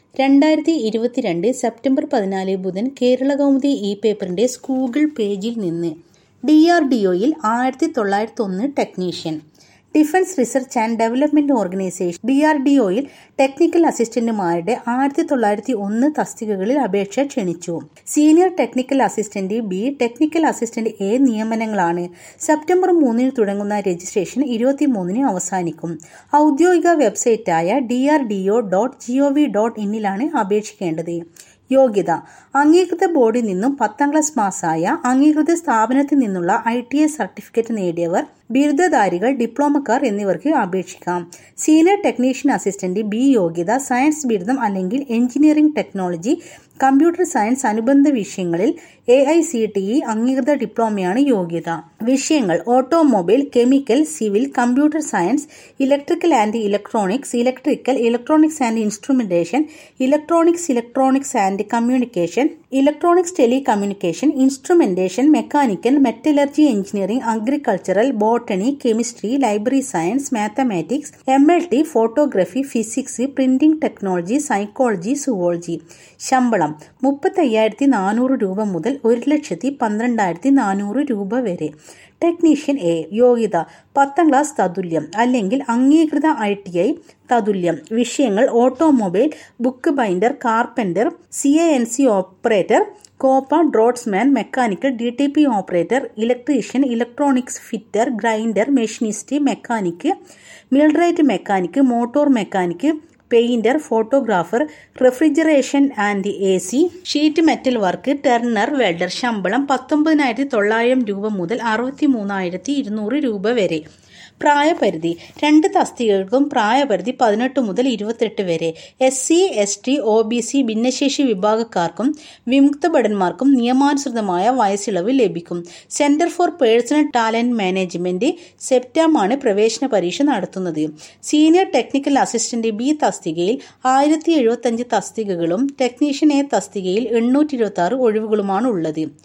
രണ്ടായിരത്തി ഇരുപത്തിരണ്ട് സെപ്റ്റംബർ പതിനാല് ബുധൻ കേരളകൗമുദി ഇ പേപ്പറിന്റെ ഗൂഗിൾ പേജിൽ നിന്ന് ഡി ആർ ഡി ഒയിൽ ആയിരത്തി തൊള്ളായിരത്തി ഒന്ന് technician defence research and development organisation D R D ഒയിൽ ടെക്നിക്കൽ അസിസ്റ്റന്റുമാരുടെ ആയിരത്തി തൊള്ളായിരത്തി ഒന്ന് തസ്തികകളിൽ അപേക്ഷ ക്ഷണിച്ചു senior technical assistant B technical assistant A നിയമനങ്ങളാണ് സെപ്റ്റംബർ മൂന്നിന് തുടങ്ങുന്ന രജിസ്ട്രേഷൻ ഇരുപത്തിമൂന്നിന് അവസാനിക്കും ഔദ്യോഗിക വെബ്സൈറ്റായ D R D O dot G O V dot ഇന്നിലാണ് അപേക്ഷിക്കേണ്ടത് യോഗ്യത അംഗീകൃത ബോർഡിൽ നിന്നും പത്താം ക്ലാസ് പാസ്സായ അംഗീകൃത സ്ഥാപനത്തിൽ നിന്നുള്ള ഐ ടി ഐ സർട്ടിഫിക്കറ്റ് നേടിയവർ ബിരുദധാരികൾ ഡിപ്ലോമക്കാർ എന്നിവർക്ക് അപേക്ഷിക്കാം സീനിയർ ടെക്നീഷ്യൻ അസിസ്റ്റന്റ് ബി യോഗ്യത സയൻസ് ബിരുദം അല്ലെങ്കിൽ എഞ്ചിനീയറിംഗ് ടെക്നോളജി കമ്പ്യൂട്ടർ സയൻസ് അനുബന്ധ വിഷയങ്ങളിൽ A I C T E അംഗീകൃത ഡിപ്ലോമയാണ് യോഗ്യത വിഷയങ്ങൾ automobile chemical civil computer science electrical and electronics electrical electronics and instrumentation electronics electronics and communication electronics telecommunication instrumentation mechanical metallurgy engineering agricultural botany chemistry library science mathematics M L T photography physics printing technology psychology zoology ശമ്പളം മുപ്പത്തയ്യായിരത്തി നാനൂറ് രൂപ മുതൽ ഒരു ലക്ഷത്തി പന്ത്രണ്ടായിരത്തി നാനൂറ് രൂപ വരെ ടെക്നീഷ്യൻ എ യോഗ്യത പത്താം ക്ലാസ് തതുല്യം അല്ലെങ്കിൽ അംഗീകൃത ഐ ടി ഐ തതുല്യം വിഷയങ്ങൾ automobile book binder carpenter C A N C operator COPA draughtsman mechanical D T P operator electrician electronics fitter grinder machinist mechanic millwright mechanic motor mechanic painter photographer refrigeration and A C sheet metal work turner welder ശമ്പളം പത്തൊമ്പതിനായിരത്തി തൊള്ളായിരം രൂപ മുതൽ അറുപത്തി മൂന്നായിരത്തി ഇരുന്നൂറ് രൂപ വരെ പ്രായപരിധി രണ്ട് തസ്തികകൾക്കും പ്രായപരിധി പതിനെട്ട് മുതൽ ഇരുപത്തെട്ട് വരെ S C S T O B C ഭിന്നശേഷി വിഭാഗക്കാർക്കും വിമുക്ത ഭടന്മാർക്കും നിയമാനുസൃതമായ വയസ്സിളവ് ലഭിക്കും centre for personnel talent management സെപ്റ്റാമാണ് പ്രവേശന പരീക്ഷ നടത്തുന്നത് സീനിയർ ടെക്നിക്കൽ അസിസ്റ്റന്റ് ബി തസ്തികയിൽ ആയിരത്തി എഴുപത്തഞ്ച് തസ്തികകളും ടെക്നീഷ്യൻ എ തസ്തികയിൽ എണ്ണൂറ്റി ഇരുപത്തി ആറ് ഒഴിവുകളുമാണ് ഉള്ളത്